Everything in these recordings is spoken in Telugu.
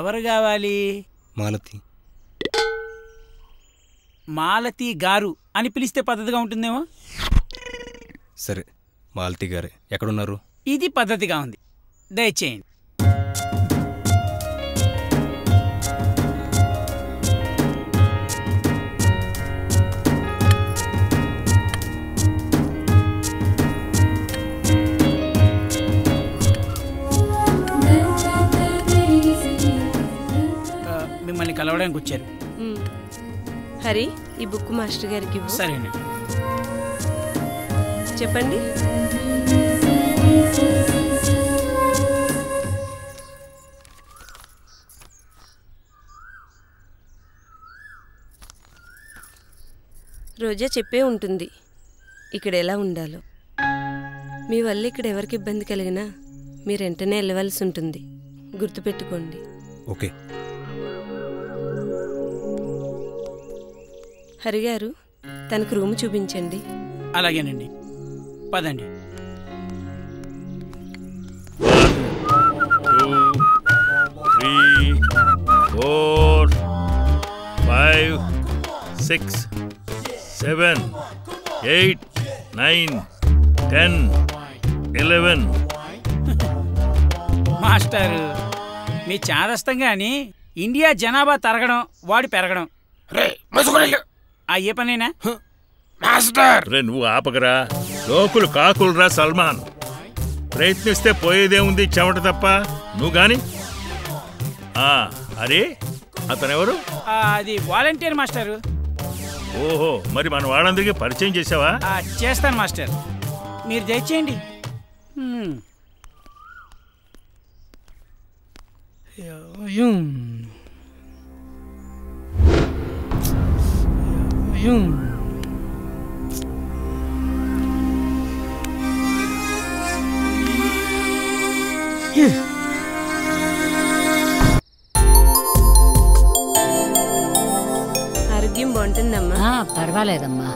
ఎవరు కావాలి మాలతి మాలతి గారు అని పిలిస్తే పద్ధతిగా ఉంటుందేమో సరే మాలతి గారే ఎక్కడున్నారు ఇది పద్ధతిగా ఉంది దయచేయండి ఆ, మిమ్మల్ని కలవడానికి వచ్చారు మ్. హరి ఈ బుక్ మాస్టర్ గారికి ఇవ్వు. సరేనండి చెప్పండి రోజా చెప్పే ఉంటుంది ఇక్కడ ఎలా ఉండాలో మీ వల్ల ఇక్కడ ఎవరికి ఇబ్బంది కలిగినా మీరు వెంటనే వెళ్ళవలసి ఉంటుంది గుర్తుపెట్టుకోండి ఓకే హరిగారు తనకు రూమ్ చూపించండి అలాగేనండి పదండి three four five six seven eight nine ten eleven master మీ చాదస్తం గాని ఇండియా జనాభా తరగడం వాడి పెరగడం ఆ ఏ పనేనా రే నువ్వు ఆపకరా లోకులు కాకులురా సల్మాన్ ప్రయత్నిస్తే పోయేదే ఉంది చెమట తప్ప నువ్వు గాని ఆ, అరే అతనెవరు ఆ, అది వాలంటీర్ మాస్టర్ ఓహో మరి మన వాళ్ళందరికీ పరిచయం చేసావా ఆ, చేస్తాను మాస్టర్ మీరు దయచేయండి హ్మ్. ఆరోగ్యం బాగుంటుందమ్మా ఆ, పర్వాలేదమ్మా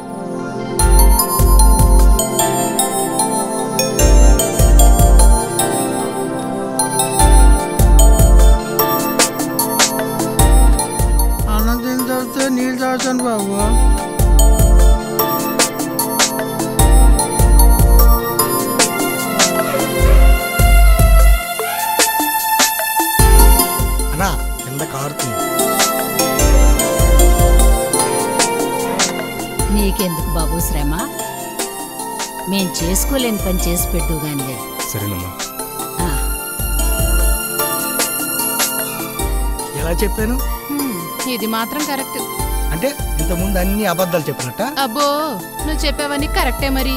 అన్నం తిని తాగితే నీళ్ళు తాగుతాను బాబు అన్నా కింద కారుతుంది నీకెందుకు బాబు శ్రమ మేం చేసుకోలేని పని చేసి పెట్టు గానిలే సరేనమ్మా ఆ, ఎలా చెప్పాను ఇది మాత్రం కరెక్ట్ అంటే ఇంతకుముందు అన్ని అబద్ధాలు చెప్పినట్ట అబ్బో నువ్వు చెప్పేవన్నీ కరెక్టే మరి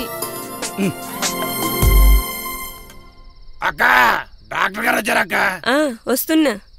ఆ, వస్తున్నా